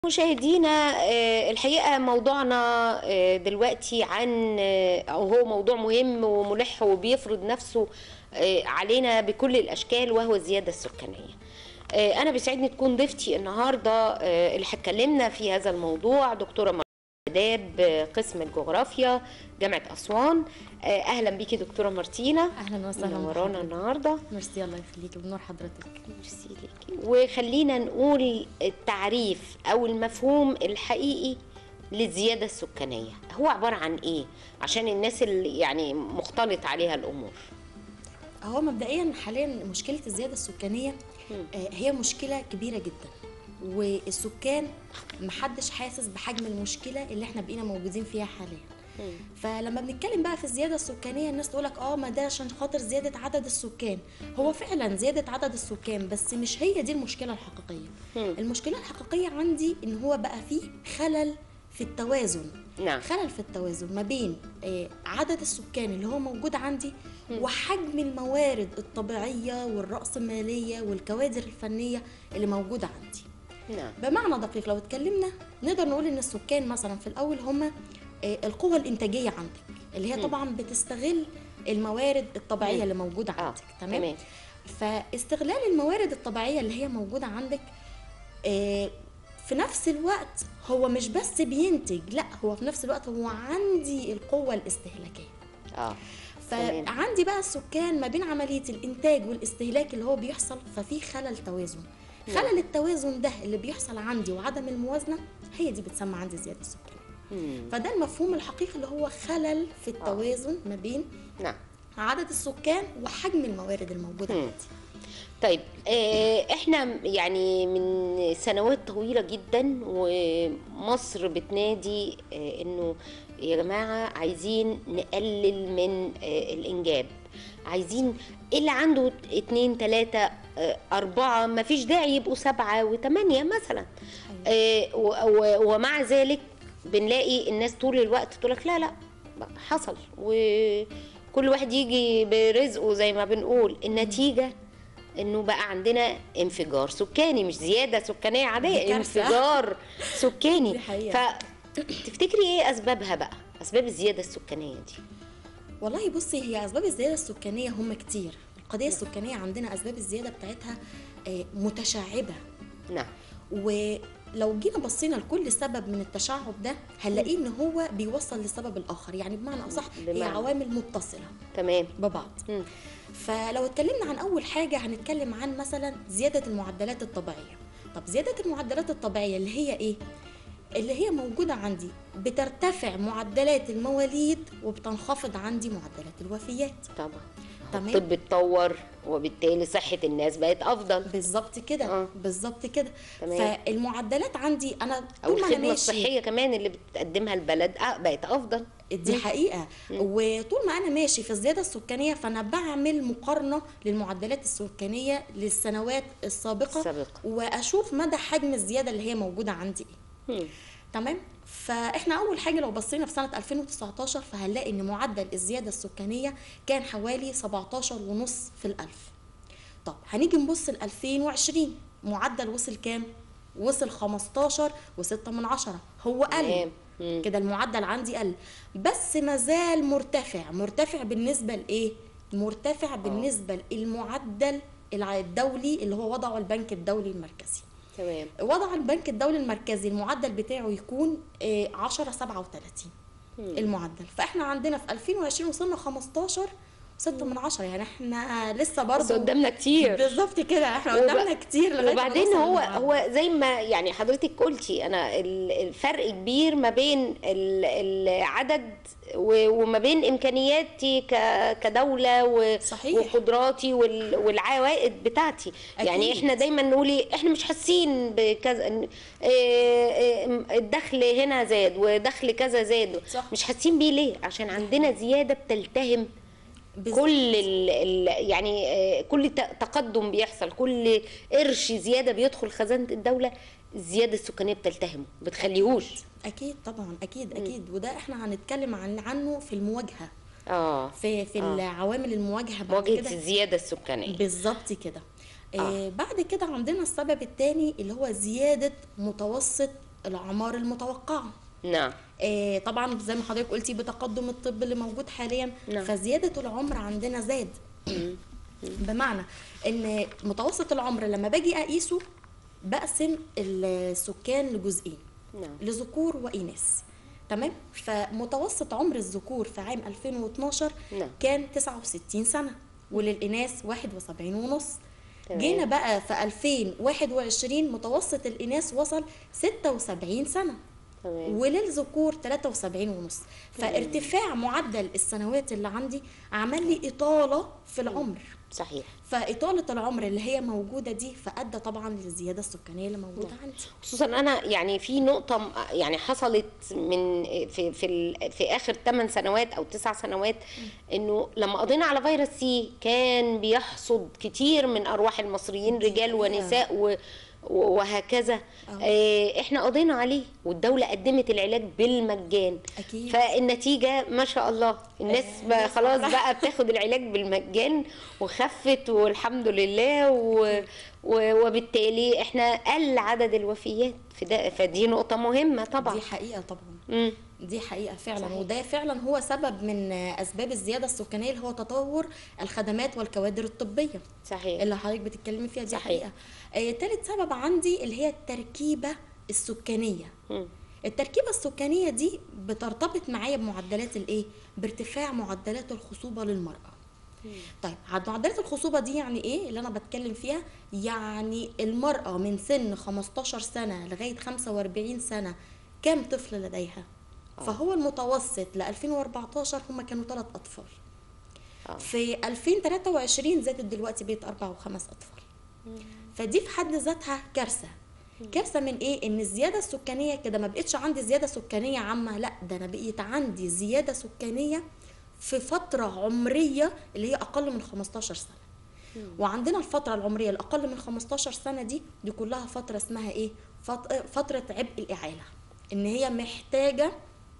مشاهدينا آه، الحقيقة موضوعنا آه، دلوقتي عن آه، أو هو موضوع مهم وملح وبيفرض نفسه آه، علينا بكل الأشكال وهو الزيادة السكانية آه، أنا بيسعدني تكون ضيفتي النهاردة آه، اللي هتكلمنا في هذا الموضوع دكتورة مريم آداب آه، قسم الجغرافيا جامعة أسوان آه، أهلا بيكي دكتورة مارتينا اهلا وسهلا منورانا بحضرتك. النهارده ميرسي الله يخليك بنور حضرتك ميرسي ليكي وخلينا نقول التعريف او المفهوم الحقيقي للزياده السكانيه هو عباره عن ايه عشان الناس اللي يعني مختلط عليها الامور هو مبدئيا حاليا مشكله الزياده السكانيه آه، هي مشكله كبيره جدا والسكان محدش حاسس بحجم المشكله اللي احنا بقينا موجودين فيها حاليا فلما بنتكلم بقى في الزياده السكانيه الناس تقول لك اه ما ده عشان خاطر زياده عدد السكان هو فعلا زياده عدد السكان بس مش هي دي المشكله الحقيقيه مم. المشكله الحقيقيه عندي ان هو بقى فيه خلل في التوازن نعم خلل في التوازن ما بين آه، عدد السكان اللي هو موجود عندي وحجم الموارد الطبيعيه والرأسماليه والكوادر الفنيه اللي موجوده عندي نعم بمعنى دقيق لو اتكلمنا نقدر نقول ان السكان مثلا في الاول هم القوة الإنتاجية عندك اللي هي طبعا بتستغل الموارد الطبيعية مم. اللي موجودة اه عندك تمام, تمام فاستغلال الموارد الطبيعية اللي هي موجودة عندك آه، في نفس الوقت هو مش بس بينتج لا هو في نفس الوقت هو عندي القوة الاستهلاكية اه تمام. فعندي بقى السكان ما بين عملية الإنتاج والاستهلاك اللي هو بيحصل ففي خلل توازن خلل التوازن ده اللي بيحصل عندي وعدم الموازنة هي دي بتسمى عندي زيادة السكان مم. فده المفهوم الحقيقي اللي هو خلل في التوازن ما بين نعم عدد السكان وحجم الموارد الموجودة مم. عندي طيب آه، احنا يعني من سنوات طويلة جدا ومصر بتنادي آه، انه يا جماعة عايزين نقلل من آه، الانجاب عايزين اللي عنده اتنين تلاتة آه، أربعة ما فيش داعي يبقوا سبعة وثمانية مثلا آه، و- و- ومع ذلك بنلاقي الناس طول الوقت تقول لك لا لا حصل وكل واحد يجي برزقه زي ما بنقول النتيجة انه بقى عندنا انفجار سكاني مش زياده سكانيه دي عاديه كارثة. انفجار سكاني دي حقيقة. فتفتكري ايه اسبابها بقى اسباب الزياده السكانيه دي والله بصي هي أسباب الزيادة السكانية هم كتير القضية السكانية عندنا أسباب الزيادة بتاعتها آه، متشعبة نعم ولو جينا بصينا لكل سبب من التشعب ده هنلاقيه ان هو بيوصل للسبب الاخر يعني بمعنى اصح هي بمعنى؟ عوامل متصله تمام ببعض مم. فلو اتكلمنا عن اول حاجه هنتكلم عن مثلا زياده المعدلات الطبيعيه طب زياده المعدلات الطبيعيه اللي هي ايه اللي هي موجوده عندي بترتفع معدلات المواليد وبتنخفض عندي معدلات الوفيات طبعا تمام. الطب اتطور وبالتالي صحه الناس بقت افضل بالظبط كده آه. بالظبط كده تمام. فالمعدلات عندي انا او طول ما انا الخدمه ماشي الصحيه كمان اللي بتقدمها البلد آه، بقت افضل دي حقيقة وطول ما أنا ماشي في الزيادة السكانية فأنا بعمل مقارنة للمعدلات السكانية للسنوات السابقة السابقة. وأشوف مدى حجم الزيادة اللي هي موجودة عندي إيه مم. تمام فاحنا اول حاجه لو بصينا في سنه 2019 فهنلاقي ان معدل الزياده السكانيه كان حوالي 17 ونص في الالف طب هنيجي نبص ل 2020 معدل وصل كام وصل 15 و6 من عشرة هو قل تمام. مم. كده المعدل عندي قل بس مازال مرتفع مرتفع بالنسبه لايه مرتفع بالنسبه للمعدل الع- الدولي اللي هو وضعه البنك الدولي المركزي تمام وضع البنك الدولي المركزي المعدل بتاعه يكون 10 37 المعدل فاحنا عندنا في 2020 وصلنا 15 6 من 10 يعني احنا لسه بس برضه قدامنا كتير بالظبط كده احنا وب- قدامنا كتير لغايه ما وبعدين نوصل هو للمعدل. هو زي ما يعني حضرتك قلتي انا ال- الفرق كبير ما بين ال- العدد و- وما بين امكانياتي ك- كدوله و- صحيح. وقدراتي وال- والعوائد بتاعتي يعني أكيد. احنا دايما نقول إيه، احنا مش حاسين بكذا إن- إيه- إيه، الدخل هنا زاد ودخل كذا زاد صح. مش حاسين بيه ليه عشان عندنا زياده بتلتهم بالظبط. كل ال ال يعني آه، كل ت- تقدم بيحصل كل قرش زياده بيدخل خزانه الدوله الزياده السكانيه بتلتهمه بتخليهوش اكيد طبعا اكيد اكيد وده احنا هنتكلم عن عنه في المواجهه اه في في آه. العوامل المواجهه بعد مواجهه كده الزياده السكانيه بالظبط كده آه. بعد كده عندنا السبب الثاني اللي هو زياده متوسط الاعمار المتوقعه نعم آه، طبعا زي ما حضرتك قلتي بتقدم الطب اللي موجود حاليا نعم. فزياده العمر عندنا زاد بمعنى ان متوسط العمر لما باجي اقيسه بقسم السكان لجزئين نعم لذكور واناث تمام فمتوسط عمر الذكور في عام 2012 نعم. كان 69 سنه وللاناث 71 ونص تمام. جينا بقى في 2021 متوسط الاناث وصل 76 سنه تمام وللذكور 73 ونص فارتفاع معدل السنوات اللي عندي عمل لي اطاله في العمر صحيح فاطاله العمر اللي هي موجوده دي فادى طبعا للزياده السكانيه اللي موجوده عندي خصوصا انا يعني في نقطه م- يعني حصلت من في في ال- في اخر 8 سنوات او 9 سنوات انه لما قضينا على فيروس سي كان بيحصد كتير من ارواح المصريين دي رجال حقيقة. ونساء و و- وهكذا آه، احنا قضينا عليه والدوله قدمت العلاج بالمجان أكيد. فالنتيجه ما شاء الله الناس آه، بقى الناس خلاص فرحت. بقى بتاخد العلاج بالمجان وخفت والحمد لله و... و... وبالتالي احنا قل عدد الوفيات في ده فدي نقطة مهمة طبعا دي حقيقه طبعا مم. دي حقيقة فعلا صحيح. وده فعلا هو سبب من أسباب الزيادة السكانية اللي هو تطور الخدمات والكوادر الطبية صحيح اللي حضرتك بتتكلمي فيها دي صحيح. حقيقة آه تالت سبب عندي اللي هي التركيبة السكانية مم. التركيبة السكانية دي بترتبط معايا بمعدلات الايه؟ بارتفاع معدلات الخصوبة للمرأة طيب عد معدلات الخصوبة دي يعني ايه اللي انا بتكلم فيها يعني المرأة من سن 15 سنة لغاية 45 سنة كم طفل لديها فهو المتوسط ل 2014 هم كانوا ثلاث اطفال آه. في 2023 زادت دلوقتي بقت اربع وخمس اطفال فدي في حد ذاتها كارثه كارثه من ايه ان الزياده السكانيه كده ما بقتش عندي زياده سكانيه عامه لا ده انا بقيت عندي زياده سكانيه في فتره عمريه اللي هي اقل من 15 سنه وعندنا الفتره العمريه الاقل من 15 سنه دي دي كلها فتره اسمها ايه فت- فتره عبء الاعاله ان هي محتاجه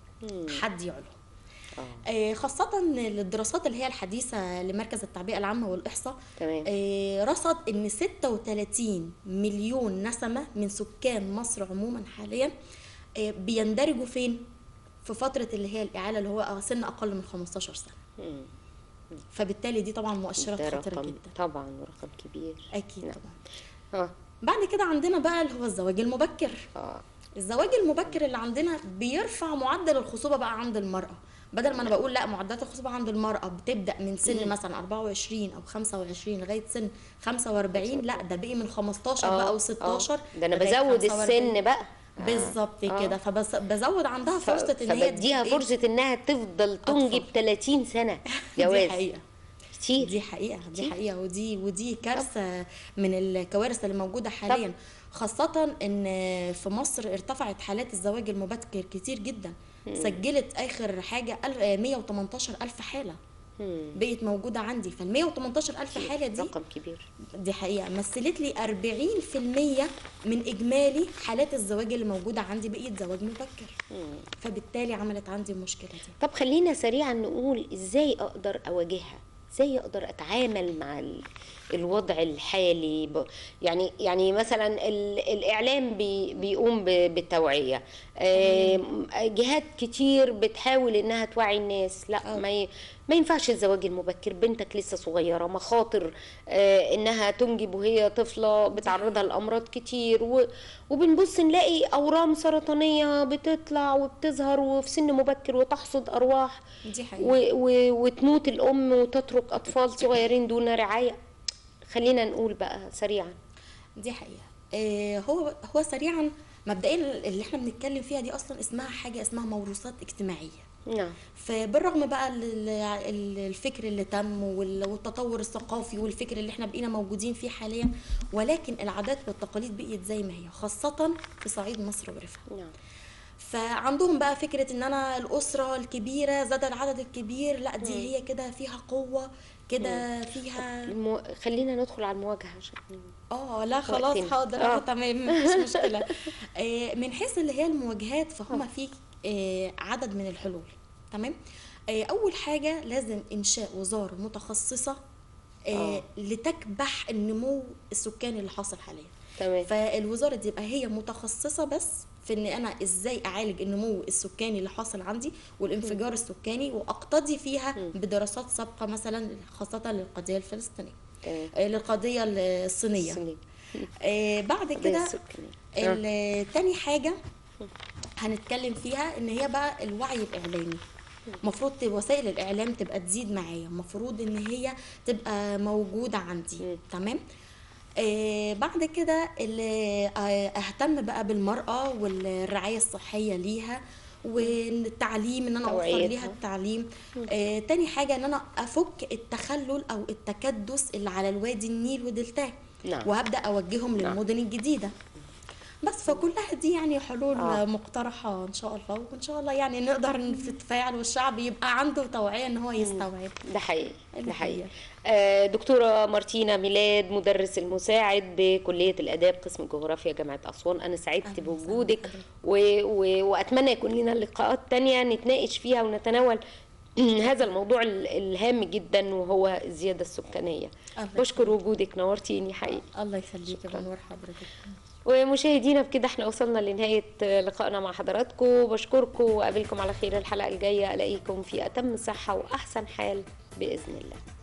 حد يعلو آه. آه، خاصة الدراسات اللي هي الحديثة لمركز التعبئة العامة والإحصاء تمام. آه، رصد إن 36 مليون نسمة من سكان مصر عموما حاليا آه، بيندرجوا فين؟ في فترة اللي هي الإعالة اللي هو سن أقل من 15 سنة مم. فبالتالي دي طبعا مؤشرات ده خطيرة رقم جدا طبعا رقم كبير أكيد نعم. طبعا اه بعد كده عندنا بقى اللي هو الزواج المبكر اه الزواج المبكر اللي عندنا بيرفع معدل الخصوبه بقى عند المراه بدل ما انا بقول لا معدلات الخصوبه عند المراه بتبدا من سن مثلا 24 او 25 لغايه سن 45 لا ده بقي من 15 آه، بقى آه. و16 ده انا بزود السن بقى آه. بالظبط آه. كده فبزود عندها ف- فرصه ان هي فبديها إيه؟ فرصة انها تفضل تنجب 30 سنة دي جواز حقيقه كتير دي حقيقه دي كتير. حقيقه ودي ودي كارثه من الكوارث اللي موجوده حاليا خاصه ان في مصر ارتفعت حالات الزواج المبكر كتير جدا سجلت اخر حاجه ال- 118 الف حاله مم. بقت موجوده عندي فال 118 الف حاله دي رقم كبير دي حقيقه مثلت لي 40% من اجمالي حالات الزواج اللي موجوده عندي بقيت زواج مبكر مم. فبالتالي عملت عندي المشكله دي طب خلينا سريعا نقول ازاي اقدر اواجهها ازاي اقدر اتعامل مع ال- الوضع الحالي ب- يعني يعني مثلا ال- الاعلام بي بيقوم ب- بالتوعيه آم، جهات كتير بتحاول انها توعي الناس لا ما ي- ما ينفعش الزواج المبكر بنتك لسه صغيره مخاطر آه، انها تنجب وهي طفله بتعرضها لامراض كتير و- وبنبص نلاقي اورام سرطانيه بتطلع وبتظهر وفي سن مبكر وتحصد ارواح دي حقيقه و و وتموت الام وتترك اطفال صغيرين دون رعايه خلينا نقول بقى سريعا دي حقيقة آه، هو هو سريعا مبدئيا اللي احنا بنتكلم فيها دي اصلا اسمها حاجة اسمها موروثات اجتماعية نعم فبالرغم بقى ال- ال- الفكر اللي تم وال- والتطور الثقافي والفكر اللي احنا بقينا موجودين فيه حاليا ولكن العادات والتقاليد بقيت زي ما هي خاصة في صعيد مصر ورفها نعم فعندهم بقى فكرة ان انا الاسرة الكبيرة زاد العدد الكبير لا دي هي كده فيها قوة كده فيها المو... خلينا ندخل على المواجهه عشان اه لا خلاص وقتنا. حاضر آه. اه تمام مفيش مشكله آه من حيث اللي هي المواجهات فهم في آه عدد من الحلول تمام آه اول حاجه لازم انشاء وزاره متخصصه آه آه. لتكبح النمو السكاني اللي حاصل حاليا تمام. فالوزاره دي يبقى هي متخصصه بس في ان انا ازاي اعالج النمو السكاني اللي حاصل عندي والانفجار السكاني واقتضي فيها بدراسات سابقه مثلا خاصه للقضيه الفلسطينيه تمام. آه، للقضيه الصينيه الصينية. آه، بعد القضية كده السكانية. آه. ال- تاني حاجة هنتكلم فيها ان هي بقى الوعي الاعلامي المفروض وسائل الاعلام تبقى تزيد معايا المفروض ان هي تبقى موجودة عندي تمام آه بعد كده اللي آه، اهتم بقى بالمرأة والرعاية الصحية ليها والتعليم ان انا اوفر توعيتها. ليها التعليم آه تاني حاجة ان انا افك التخلل او التكدس اللي على الوادي النيل ودلتاه نعم. وهبدا اوجههم نعم. للمدن الجديده بس فكلها دي يعني حلول آه. آه. مقترحه ان شاء الله وان شاء الله يعني نقدر نتفاعل والشعب يبقى عنده توعيه ان هو يستوعب ده حقيقي ده دي حقيقي حقيقة. آه، دكتورة مارتينا ميلاد مدرس المساعد بكلية الآداب قسم الجغرافيا جامعة أسوان أنا سعدت أهلاً بوجودك وسهلاً بحضرتك. و... و... وأتمنى يكون لنا لقاءات تانية نتناقش فيها ونتناول هذا الموضوع ال- الهام جدا وهو الزيادة السكانية الله بشكر وجودك نورتيني حقيقي الله يخليك يا بنور حضرتك ومشاهدينا بكده احنا وصلنا لنهاية لقائنا مع حضراتكم بشكركم وأقابلكم على خير الحلقة الجاية ألاقيكم في أتم صحة وأحسن حال بإذن الله